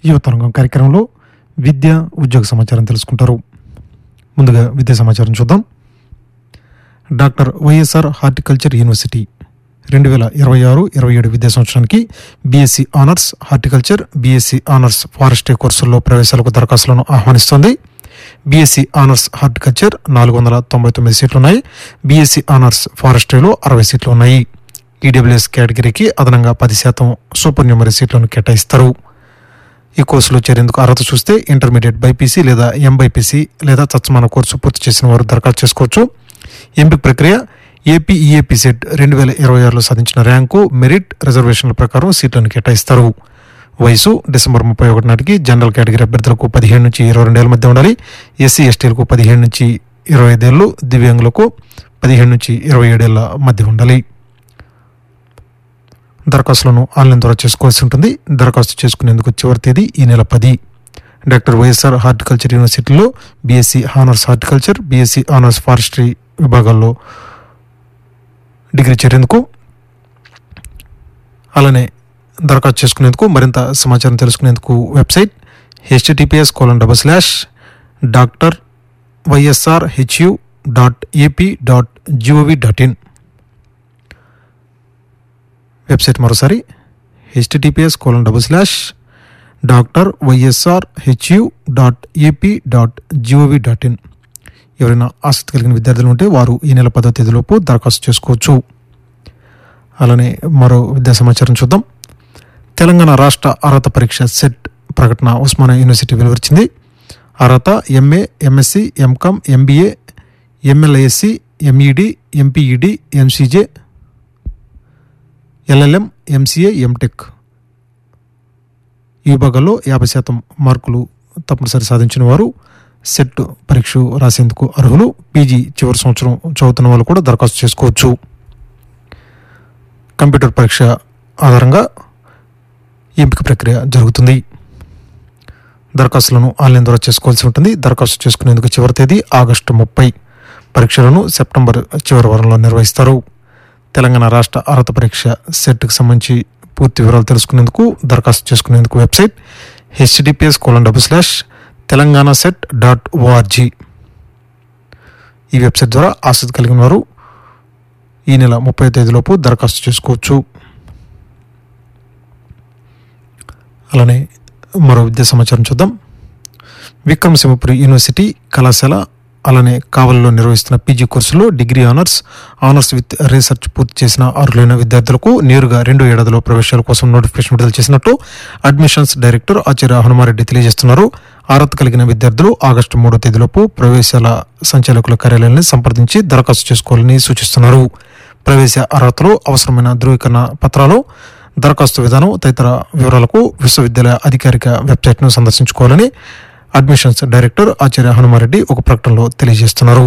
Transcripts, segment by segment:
యువతరంగం కార్యక్రమంలో విద్య ఉద్యోగ సమాచారం తెలుసుకుంటారు ముందుగా విద్యా సమాచారం చూద్దాం డాక్టర్ వైఎస్ఆర్ హార్టికల్చర్ యూనివర్సిటీ రెండు వేల ఇరవై ఆరు ఇరవై ఏడు విద్యా సంవత్సరానికి BSc honours horticulture BSc honours forestry కోర్సుల్లో ప్రవేశాలకు దరఖాస్తులను ఆహ్వానిస్తోంది బీఎస్సీ ఆనర్స్ హార్టికల్చర్ నాలుగు వందల తొంభై తొమ్మిది సీట్లు ఉన్నాయి బీఎస్సీ ఆనర్స్ ఫారెస్ట్రీలో అరవై సీట్లు ఉన్నాయి ఈడబ్ల్యూఎస్ కేటగిరీకి అదనంగా పది శాతం సూపర్ న్యూమరీ సీట్లను కేటాయిస్తారు ఈ కోర్సులో చేరేందుకు అర్హత చూస్తే ఇంటర్మీడియట్ బైపీసీ లేదా ఎంబైపీసీ లేదా తత్సమాన కోర్సు పూర్తి చేసిన వారు దరఖాస్తు చేసుకోవచ్చు ఎంపిక ప్రక్రియ ఏపీఈఏపీ సెట్ రెండు వేల ఇరవై ఆరులో సాధించిన ర్యాంకు మెరిట్ రిజర్వేషన్ల ప్రకారం సీట్లను కేటాయిస్తారు వయసు డిసెంబర్ ముప్పై ఒకటి నాటికి జనరల్ కేటగిరీ అభ్యర్థులకు పదిహేను నుంచి ఇరవై రెండేళ్ల మధ్య ఉండాలి ఎస్సీ ఎస్టీలకు పదిహేను నుంచి ఇరవై ఐదేళ్లు దివ్యాంగులకు పదిహేను నుంచి ఇరవై ఏడేళ్ల మధ్య ఉండాలి దరఖాస్తులను ఆన్లైన్ ద్వారా చేసుకోవాల్సి ఉంటుంది దరఖాస్తు చేసుకునేందుకు చివరి తేదీ ఈ నెల పది డాక్టర్ వైఎస్ఆర్ హార్టికల్చర్ యూనివర్సిటీలో BSc honours horticulture BSc honours forestry విభాగాల్లో డిగ్రీ చేరేందుకు అలానే దరఖాస్తు చేసుకునేందుకు మరింత సమాచారం తెలుసుకునేందుకు website https colon double slash doctor YSR HU dot AP dot GOV dot in website మరోసారి https colon double slash doctor YSR HU dot AP dot GOV dot in ఎవరైనా ఆసక్తి కలిగిన విద్యార్థులు ఉంటే వారు ఈ నెల పదో తేదీలోపు దరఖాస్తు చేసుకోవచ్చు అలానే మరో విద్యా సమాచారం చూద్దాం తెలంగాణ రాష్ట్ర అర్హత పరీక్ష సెట్ ప్రకటన ఉస్మానియా యూనివర్సిటీ వెలువరించింది అర్హత MA MSc MCom MBA MLISc MEd MPEd MCJ LLM MCA MTech ఈ విభాగాల్లో యాభై శాతం మార్కులు తప్పనిసరి సాధించిన వారు సెట్ పరీక్ష రాసేందుకు అర్హులు పీజీ చివరి సంవత్సరం చదువుతున్న వాళ్ళు కూడా దరఖాస్తు చేసుకోవచ్చు కంప్యూటర్ పరీక్ష ఆధారంగా ఎంపిక ప్రక్రియ జరుగుతుంది దరఖాస్తులను ఆన్లైన్ ద్వారా చేసుకోవాల్సి ఉంటుంది దరఖాస్తు చేసుకునేందుకు చివరి తేదీ ఆగస్టు ముప్పై పరీక్షలను సెప్టెంబర్ చివరి వారంలో నిర్వహిస్తారు తెలంగాణ రాష్ట్ర అర్హత పరీక్ష సెట్కి సంబంధించి పూర్తి వివరాలు తెలుసుకునేందుకు దరఖాస్తు చేసుకునేందుకు website https colon double slash Telangana SET dot ORG ఈ వెబ్సైట్ ద్వారా ఆసక్తి కలిగిన వారు ఈ నెల ముప్పై తేదీలోపు దరఖాస్తు చేసుకోవచ్చు అలానే మరో విద్యా సమాచారం చూద్దాం విక్రమసింహపురి యూనివర్సిటీ కళాశాల అలానే కావలిలో నిర్వహిస్తున్న పీజీ కోర్సులో degree honours honours with research పూర్తి చేసిన అర్హులైన విద్యార్థులకు నేరుగా రెండో ఏడాదిలో ప్రవేశాల కోసం నోటిఫికేషన్ విడుదల చేసినట్టు అడ్మిషన్స్ డైరెక్టర్ ఆచార్య హనుమారెడ్డి తెలియజేస్తున్నారు అర్హత కలిగిన విద్యార్థులు ఆగస్టు మూడో తేదీలోపు ప్రవేశాల సంచాలకుల కార్యాలయాన్ని సంప్రదించి దరఖాస్తు చేసుకోవాలని సూచిస్తున్నారు ప్రవేశ అర్హతలు అవసరమైన ధృవీకరణ పత్రాలు దరఖాస్తు విధానం తదితర వివరాలకు విశ్వవిద్యాలయ అధికారిక వెబ్సైట్ను సందర్శించుకోవాలని అడ్మిషన్స్ డైరెక్టర్ ఆచార్య హనుమారెడ్డి ఒక ప్రకటనలో తెలియజేస్తున్నారు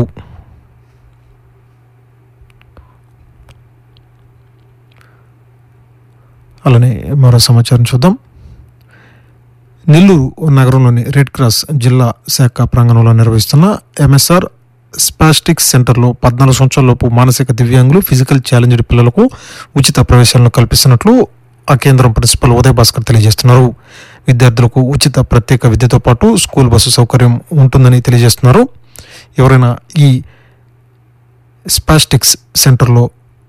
అలానే మరో సమాచారం చూద్దాం నెల్లూరు నగరంలోని రెడ్ క్రాస్ జిల్లా శాఖ ప్రాంగణంలో నిర్వహిస్తున్న ఎంఎస్ఆర్ స్పాస్టిక్స్ సెంటర్లో పద్నాలుగు సంవత్సరాలలోపు మానసిక దివ్యాంగులు ఫిజికల్ ఛాలెంజ్డ్ పిల్లలకు ఉచిత ప్రవేశాలను కల్పిస్తున్నట్లు ఆ కేంద్రం ప్రిన్సిపల్ ఉదయ్ భాస్కర్ తెలియజేస్తున్నారు విద్యార్థులకు ఉచిత ప్రత్యేక విద్యతో పాటు స్కూల్ బస్సు సౌకర్యం ఉంటుందని తెలియజేస్తున్నారు ఎవరైనా ఈ స్పాస్టిక్స్ సెంటర్లో